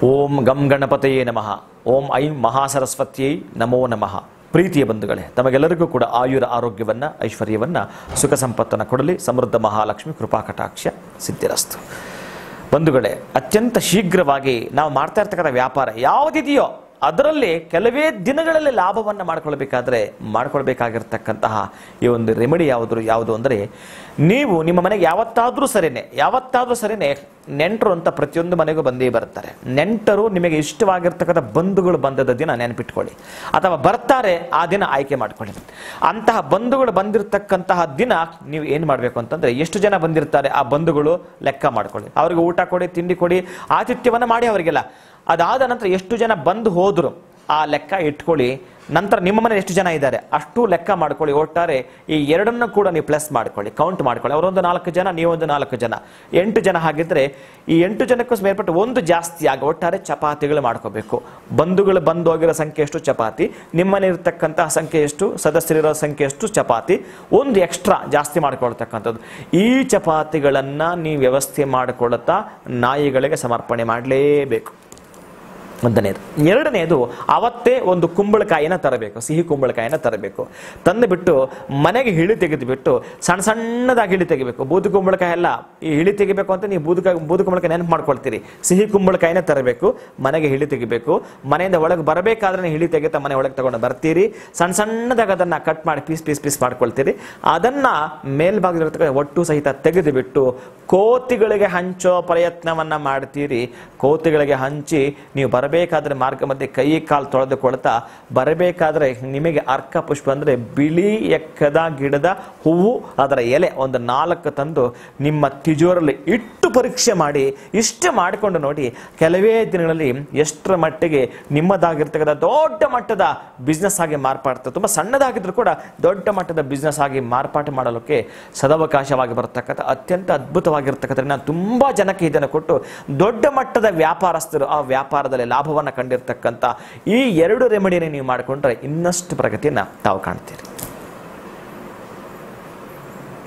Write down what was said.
ಓಂ ಗಂ ಗಣಪತಯೇ ನಮಃ ಓಂ ಐಂ ಮಹಾಸರಸ್ವತಿಯೈ ನಮೋ ನಮಃ ಪ್ರೀತಿಯ ಬಂಧುಗಳೇ ತಮಗೆಲ್ಲರಿಗೂ ಕೂಡ ಆಯುರ ಆರೋಗ್ಯವನ್ನ ಐಶ್ವರ್ಯವನ್ನ ಸುಖ ಸಂಪತ್ತನ್ನು ಕೊಡಲಿ ಸಮೃದ್ಧ ಮಹಾಲಕ್ಷ್ಮಿ ಕೃಪಾ ಕಟಾಕ್ಷ ಸಿದ್ಧಿರಸ್ತು ಬಂಧುಗಳೇ ಅತ್ಯಂತ ಶೀಘ್ರವಾಗಿ ನಾವು ಮಾಡ್ತಾ ಇರ್ತಕ್ಕಂಥ ವ್ಯಾಪಾರ ಯಾವುದಿದೆಯೋ ಅದರಲ್ಲಿ ಕೆಲವೇ ದಿನಗಳಲ್ಲಿ ಲಾಭವನ್ನು ಮಾಡ್ಕೊಳ್ಬೇಕಾದ್ರೆ ಮಾಡ್ಕೊಳ್ಬೇಕಾಗಿರ್ತಕ್ಕಂತಹ ಈ ಒಂದು ರೆಮಿಡಿ ಯಾವುದು ಯಾವುದು ಅಂದರೆ ನೀವು ನಿಮ್ಮ ಮನೆಗೆ ಯಾವತ್ತಾದರೂ ಸರಿನೇ ಯಾವತ್ತಾದರೂ ಸರಿನೇ ನೆಂಟರು ಅಂತ ಪ್ರತಿಯೊಂದು ಮನೆಗೂ ಬಂದೇ ಬರ್ತಾರೆ ನೆಂಟರು ನಿಮಗೆ ಇಷ್ಟವಾಗಿರ್ತಕ್ಕಂಥ ಬಂಧುಗಳು ಬಂದದ ದಿನ ನೆನಪಿಟ್ಕೊಳ್ಳಿ ಅಥವಾ ಬರ್ತಾರೆ ಆ ದಿನ ಆಯ್ಕೆ ಮಾಡ್ಕೊಳ್ಳಿ ಅಂತಹ ಬಂಧುಗಳು ಬಂದಿರತಕ್ಕಂತಹ ದಿನ ನೀವು ಏನು ಮಾಡಬೇಕು ಅಂತಂದ್ರೆ ಎಷ್ಟು ಜನ ಬಂದಿರ್ತಾರೆ ಆ ಬಂಧುಗಳು ಲೆಕ್ಕ ಮಾಡ್ಕೊಳ್ಳಿ ಅವ್ರಿಗೆ ಊಟ ಕೊಡಿ ತಿಂಡಿ ಕೊಡಿ ಆತಿಥ್ಯವನ್ನು ಮಾಡಿ ಅವರಿಗೆಲ್ಲ ಅದಾದ ನಂತರ ಎಷ್ಟು ಜನ ಬಂದು ಹೋದ್ರು ಆ ಲೆಕ್ಕ ಇಟ್ಕೊಳ್ಳಿ ನಂತರ ನಿಮ್ಮ ಮನೇಲಿ ಎಷ್ಟು ಜನ ಇದ್ದಾರೆ ಅಷ್ಟು ಲೆಕ್ಕ ಮಾಡ್ಕೊಳ್ಳಿ ಒಟ್ಟಾರೆ ಈ ಎರಡನ್ನು ಕೂಡ ನೀವು ಪ್ಲಸ್ ಮಾಡ್ಕೊಳ್ಳಿ ಕೌಂಟ್ ಮಾಡ್ಕೊಳ್ಳಿ ಅವರೊಂದು ನಾಲ್ಕು ಜನ ನೀವೊಂದು ನಾಲ್ಕು ಜನ ಎಂಟು ಜನ ಹಾಗಿದ್ರೆ ಈ ಎಂಟು ಜನಕ್ಕೂ ಮೇಲ್ಪಟ್ಟು ಒಂದು ಜಾಸ್ತಿ ಆಗ ಒಟ್ಟಾರೆ ಚಪಾತಿಗಳು ಮಾಡ್ಕೋಬೇಕು ಬಂಧುಗಳು ಬಂದು ಹೋಗಿರೋ ಸಂಖ್ಯೆ ಎಷ್ಟು ಚಪಾತಿ ನಿಮ್ಮನೆ ಇರತಕ್ಕಂತಹ ಸಂಖ್ಯೆ ಎಷ್ಟು ಸದಸ್ಯರಿರೋ ಸಂಖ್ಯೆ ಎಷ್ಟು ಚಪಾತಿ ಒಂದು ಎಕ್ಸ್ಟ್ರಾ ಜಾಸ್ತಿ ಮಾಡ್ಕೊಳ್ತಕ್ಕಂಥದ್ದು ಈ ಚಪಾತಿಗಳನ್ನು ನೀವು ವ್ಯವಸ್ಥೆ ಮಾಡಿಕೊಳ್ಳುತ್ತಾ ನಾಯಿಗಳಿಗೆ ಸಮರ್ಪಣೆ ಮಾಡಲೇಬೇಕು ಒಂದನೇದು ಎರಡನೇದು ಅವತ್ತೇ ಒಂದು ಕುಂಬಳಕಾಯಿನ ತರಬೇಕು ಸಿಹಿ ಕುಂಬಳಕಾಯಿನ ತರಬೇಕು ತಂದು ಬಿಟ್ಟು ಮನೆಗೆ ಹಿಳಿ ತೆಗೆದು ಬಿಟ್ಟು ಸಣ್ಣ ಸಣ್ಣದಾಗಿ ಹಿಳಿ ತೆಗಿಬೇಕು ಬೂದು ಕುಂಬಳಕಾಯಿ ಎಲ್ಲ ಈ ಹಿಳಿ ತೆಗಿಬೇಕು ಅಂತ ನೀವು ಬೂದು ಬೂದು ಕುಂಬಳಕಾಯಿ ನೆನಪು ಮಾಡ್ಕೊಳ್ತೀರಿ ಸಿಹಿ ಕುಂಬಳಕಾಯಿನ ತರಬೇಕು ಮನೆಗೆ ಹಿಳಿ ತೆಗಿಬೇಕು ಮನೆಯಿಂದ ಒಳಗೆ ಬರಬೇಕಾದ್ರೆ ಹಿಳಿ ತೆಗಿತಾ ಮನೆ ಒಳಗೆ ತಗೊಂಡು ಬರ್ತೀರಿ ಸಣ್ಣ ಸಣ್ಣದಾಗಿ ಅದನ್ನ ಕಟ್ ಮಾಡಿ ಪೀಸ್ ಪೀಸ್ ಪೀಸ್ ಮಾಡ್ಕೊಳ್ತೀರಿ ಅದನ್ನ ಮೇಲ್ಭಾಗದಲ್ಲಿರ್ತಕ್ಕಂಥ ಒಟ್ಟು ಸಹಿತ ತೆಗೆದು ಬಿಟ್ಟು ಕೋತಿಗಳಿಗೆ ಹಂಚೋ ಪ್ರಯತ್ನವನ್ನ ಮಾಡ್ತೀರಿ ಕೋತಿಗಳಿಗೆ ಹಂಚಿ ನೀವು ಬರಬೇಕಾದ್ರೆ ಮಾರ್ಗ ಮಧ್ಯೆ ಕೈ ಕಾಲು ತೊಳೆದುಕೊಳ್ತಾ ಬರಬೇಕಾದ್ರೆ ನಿಮಗೆ ಅರ್ಕ ಪುಷ್ಪ ಅಂದ್ರೆ ಬಿಳಿ ಎಕ್ಕದ ಗಿಡದ ಹೂವು ಅದರ ಎಲೆ ಒಂದು ನಾಲ್ಕು ತಂದು ನಿಮ್ಮ ತಿಜೋರಲ್ಲಿ ಇಟ್ಟು ಪರೀಕ್ಷೆ ಮಾಡಿ ಇಷ್ಟು ಮಾಡಿಕೊಂಡು ನೋಡಿ ಕೆಲವೇ ದಿನಗಳಲ್ಲಿ ಎಷ್ಟರ ಮಟ್ಟಿಗೆ ನಿಮ್ಮದಾಗಿರ್ತಕ್ಕಂಥ ದೊಡ್ಡ ಮಟ್ಟದ ಬಿಸ್ನೆಸ್ ಆಗಿ ಮಾರ್ಪಾಡ್ತದೆ ತುಂಬ ಸಣ್ಣದಾಗಿದ್ರು ಕೂಡ ದೊಡ್ಡ ಮಟ್ಟದ ಬಿಸ್ನೆಸ್ ಆಗಿ ಮಾರ್ಪಾಟು ಮಾಡಲಿಕ್ಕೆ ಸದವಕಾಶವಾಗಿ ಬರತಕ್ಕಂಥ ಅತ್ಯಂತ ಅದ್ಭುತವಾಗಿರ್ತಕ್ಕಂಥ ನಾನು ತುಂಬ ಜನಕ್ಕೆ ಇದನ್ನು ಕೊಟ್ಟು ದೊಡ್ಡ ಮಟ್ಟದ ವ್ಯಾಪಾರಸ್ಥರು ಆ ವ್ಯಾಪಾರದಲ್ಲಿ ಲಾಭವನ್ನು ಕಂಡಿರ್ತಕ್ಕಂಥ ಈ ಎರಡು ರೆಮಿಡಿಯನ್ನು ನೀವು ಮಾಡಿಕೊಂಡ್ರೆ ಇನ್ನಷ್ಟು ಪ್ರಗತಿಯನ್ನು ತಾವು ಕಾಣ್ತೀರಿ